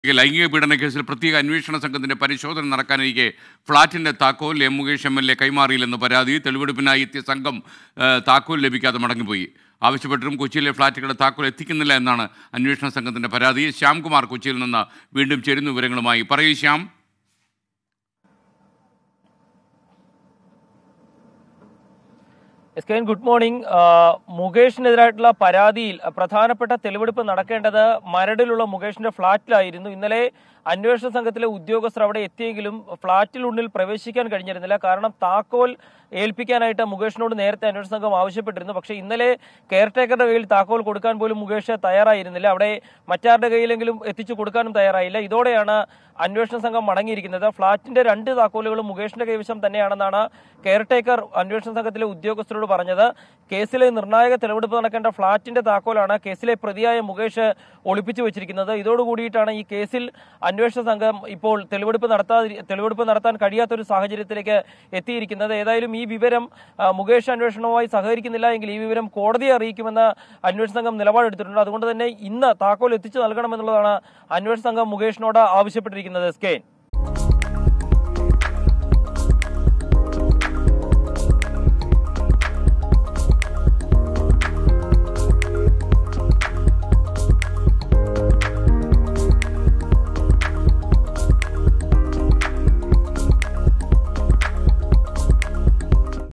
ലൈംഗിക പീഡന കേസിൽ പ്രത്യേക അന്വേഷണ സംഘത്തിന്റെ പരിശോധന നടക്കാനിരിക്കെ ഫ്ളാറ്റിന്റെ താക്കോൽ M Mukesh M L A കൈമാറിയില്ലെന്ന് പരാതി തെളിവെടുപ്പിനായി എത്തിയ സംഘം ആ, താക്കോൽ ലഭിക്കാതെ മടങ്ങിപ്പോയി ആവശ്യപ്പെട്ടിട്ടും കൊച്ചിയിലെ ഫ്ളാറ്റുകളുടെ താക്കോൽ എത്തിക്കുന്നില്ല എന്നാണ് അന്വേഷണ സംഘത്തിന്റെ പരാതി ശ്യാംകുമാർ കൊച്ചിയിൽ നിന്ന് വീണ്ടും ചേരുന്ന വിവരങ്ങളുമായി പറയൂ Shyam S K N good morning ആ, മുകേഷിനെതിരായിട്ടുള്ള പരാതിയിൽ പ്രധാനപ്പെട്ട തെളിവെടുപ്പ് നടക്കേണ്ടത് മരടിലുള്ള മുകേഷിന്റെ ഫ്ളാറ്റിലായിരുന്നു ഇന്നലെ അന്വേഷണ സംഘത്തിലെ ഉദ്യോഗസ്ഥർ അവിടെ എത്തിയെങ്കിലും ഫ്ളാറ്റിനുള്ളിൽ പ്രവേശിക്കാൻ കഴിഞ്ഞിരുന്നില്ല കാരണം താക്കോൽ ഏൽപ്പിക്കാനായിട്ട് മുകേഷിനോട് നേരത്തെ അന്വേഷണ സംഘം ആവശ്യപ്പെട്ടിരുന്നു പക്ഷേ ഇന്നലെ കെയർടേക്കറുടെ കയ്യിൽ താക്കോൽ കൊടുക്കാൻ പോലും മുകേഷ് തയ്യാറായിരുന്നില്ല അവിടെ മറ്റാരുടെ കയ്യിലെങ്കിലും എത്തിച്ചു കൊടുക്കാനും തയ്യാറായില്ല ഇതോടെയാണ് അന്വേഷണ സംഘം മടങ്ങിയിരിക്കുന്നത് ഫ്ളാറ്റിന്റെ രണ്ട് താക്കോലുകളും മുകേഷിന്റെ കൈവശം തന്നെയാണെന്നാണ് കെയർടേക്കർ അന്വേഷണ സംഘത്തിലെ ഉദ്യോഗസ്ഥരോട് പറഞ്ഞത് കേസിലെ നിർണായക തെളിവെടുപ്പ് നടക്കേണ്ട ഫ്ളാറ്റിന്റെ താക്കോലാണ് കേസിലെ പ്രതിയായ മുകേഷ് ഒളിപ്പിച്ചു വെച്ചിരിക്കുന്നത് ഇതോടുകൂടിയിട്ടാണ് ഈ കേസിൽ അന്വേഷണ സംഘം ഇപ്പോൾ തെളിവെടുപ്പ് നടത്താതി തെളിവെടുപ്പ് നടത്താൻ കഴിയാത്തൊരു സാഹചര്യത്തിലേക്ക് എത്തിയിരിക്കുന്നത് ഏതായാലും ഈ വിവരം ആ, മുകേഷ് അന്വേഷണവുമായി സഹകരിക്കുന്നില്ല എങ്കിൽ ഈ വിവരം കോടതിയെ അറിയിക്കുമെന്ന് അന്വേഷണ സംഘം നിലപാടെടുത്തിട്ടുണ്ട് അതുകൊണ്ട് തന്നെ ഇന്ന് താക്കോൽ എത്തിച്ചു നൽകണമെന്നുള്ളതാണ് അന്വേഷണ സംഘം മുകേഷിനോട് ആവശ്യപ്പെട്ടിരിക്കുന്നത് സ്കെയിൻ